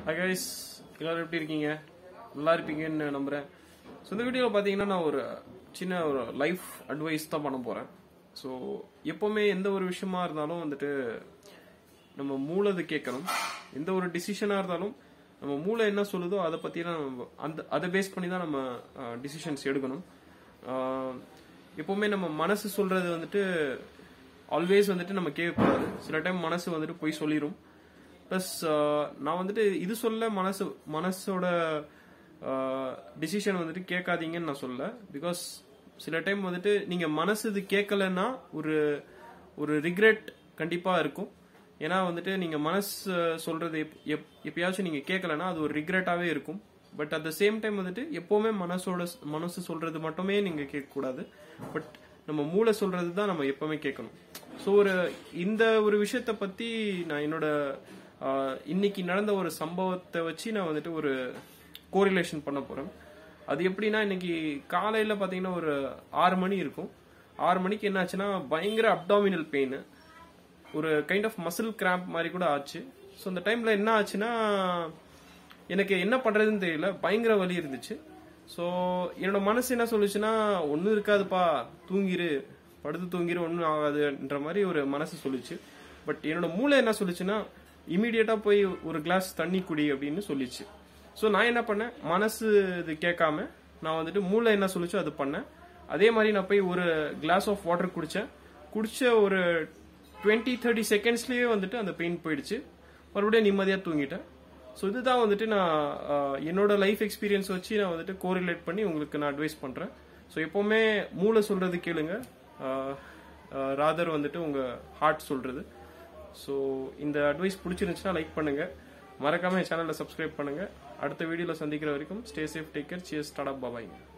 hi guys எல்லாரும் எப்படி இருக்கீங்க நல்லா இருப்பீங்கன்னு நம்புறேன் ஸோ இந்த வீடியோவில் பார்த்தீங்கன்னா நான் ஒரு சின்ன ஒரு லைஃப் அட்வைஸ் தான் பண்ண போகிறேன் ஸோ எப்போவுமே எந்த ஒரு விஷயமா இருந்தாலும் வந்துட்டு நம்ம மூளை கேட்கணும் எந்த ஒரு டிசிஷனாக இருந்தாலும் நம்ம மூளை என்ன சொல்லுதோ அதை பற்றி தான் நம்ம அந்த அதை பேஸ் பண்ணி தான் நம்ம டிசிஷன்ஸ் எடுக்கணும் ஆஹ் எப்போவுமே நம்ம மனசு சொல்றது வந்துட்டு ஆல்வேஸ் வந்துட்டு நம்ம கேட்கக்கூடாது சில டைம் மனசு வந்துட்டு போய் சொல்லிடும் ப்ளஸ் நான் வந்துட்டு இது சொல்ல மனசு மனசோட டிசிஷன் வந்துட்டு கேட்காதீங்கன்னு நான் சொல்ல பிகாஸ் சில டைம் வந்துட்டு நீங்க மனசு இது கேட்கலன்னா ஒரு ஒரு ரிக்ரெட் கண்டிப்பா இருக்கும் ஏன்னா வந்துட்டு நீங்க மனசு சொல்றது எப்- எப்- எப்பயாச்சும் நீங்க கேட்கலன்னா அது ஒரு ரிக்ரெட்டாவே இருக்கும் but at the same time வந்துட்டு எப்பவுமே மனசோட மனசு சொல்றது மட்டுமே நீங்க கேட்க கூடாது பட் நம்ம மூளை சொல்றது தான் நம்ம எப்பவுமே கேட்கணும் ஸோ ஒரு இந்த ஒரு விஷயத்த பத்தி நான் என்னோட ஆஹ், இன்னைக்கு நடந்த ஒரு சம்பவத்தை வச்சு நான் வந்துட்டு ஒரு கோரிலேஷன் பண்ண போறேன் அது எப்படின்னா இன்னைக்கு காலையில பாத்தீங்கன்னா ஒரு ஆறு மணி இருக்கும் ஆறு மணிக்கு என்னாச்சுன்னா பயங்கர அப்டாமினல் பெயின் ஒரு கைண்ட் ஆஃப் மசில் கிராம்ப் மாதிரி கூட ஆச்சு ஸோ அந்த டைம்ல என்ன ஆச்சுன்னா எனக்கு என்ன பண்றதுன்னு தெரியல பயங்கர வலி இருந்துச்சு ஸோ என்னோட மனசு என்ன சொல்லுச்சுன்னா ஒன்றும் இருக்காதுப்பா தூங்கிரு படுத்து தூங்கிரு ஒன்றும் ஆகாதுன்ற மாதிரி ஒரு மனசு சொல்லுச்சு பட் என்னோட மூளை என்ன சொல்லுச்சுன்னா இமீடியட்டா போய் ஒரு கிளாஸ் தண்ணி குடி அப்படின்னு சொல்லிச்சு ஸோ நான் என்ன பண்ணேன் மனசு இது கேட்காம நான் வந்துட்டு மூளை என்ன சொல்லுச்சோ அது பண்ணேன் அதே மாதிரி நான் போய் ஒரு கிளாஸ் ஆஃப் வாட்டர் குடிச்சேன் குடிச்ச ஒரு டுவெண்ட்டி தேர்ட்டி செகண்ட்ஸ்லயே வந்துட்டு அந்த பெயின் போயிடுச்சு மறுபடியும் நிம்மதியா தூங்கிட்டேன் ஸோ இதுதான் வந்துட்டு நான் ஆஹ், என்னோட லைஃப் எக்ஸ்பீரியன்ஸ் வச்சு நான் வந்துட்டு கோரிலேட் பண்ணி உங்களுக்கு நான் அட்வைஸ் பண்றேன் ஸோ எப்பவுமே மூளை சொல்றது கேளுங்க ராதர் வந்துட்டு உங்க ஹார்ட் சொல்றது ஸோ இந்த அட்வைஸ் பிடிச்சிருந்துச்சுன்னா லைக் பண்ணுங்க மறக்காம என் சேனலை சப்ஸ்கிரைப் பண்ணுங்க அடுத்த வீடியோல சந்திக்கிற வரைக்கும் stay safe take care cheers tata பாபாய்